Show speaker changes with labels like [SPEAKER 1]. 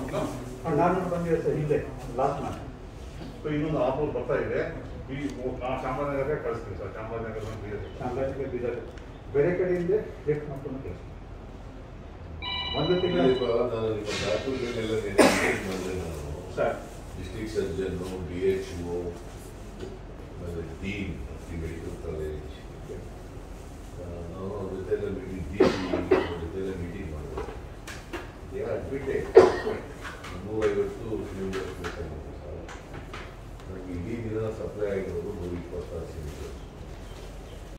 [SPEAKER 1] ಹೌದಾ
[SPEAKER 2] ನಾನು ಬಂದಿದೆ ಸರ್ ಹಿಂದೆ ಲಾಸ್ಟ್ ಮಂತ್
[SPEAKER 1] ಸೊ ಇನ್ನೊಂದು ಆಫರ್ ಬರ್ತಾ ಇದೆ ಈ ನಾ ಚಾಮರಾಜನಗರಕ್ಕೆ ಕಳಿಸ್ತೀವಿ ಸರ್ ಚಾಮರಾಜನಗರ ಬೀದರ್
[SPEAKER 2] ಸಾಂಬ್ರಾಜ್ಯ ಬೀದರ್ ಬೇರೆ ಕಡೆಯಿಂದ ಲಿಫ್ಟ್ ಮಾಡ್ಕೊಂಡು ಕೆಲಸ ಒಂದು ತಿಂಗಳ
[SPEAKER 3] ಇಲ್ಲಿ ಬ- ನಾನು ನಿಮ್ಮ ಡಾಕ್ಯುಮೆಂಟ್ ಎಲ್ಲ ನೆನಪು ಮಾಡಿದೆ ನಾನು
[SPEAKER 2] ಸರ್
[SPEAKER 3] ಡಿಸ್ಟ್ರಿಕ್ಟ್ ಸರ್ಜನ್ನು ಡಿ ಎಚ್ ಒ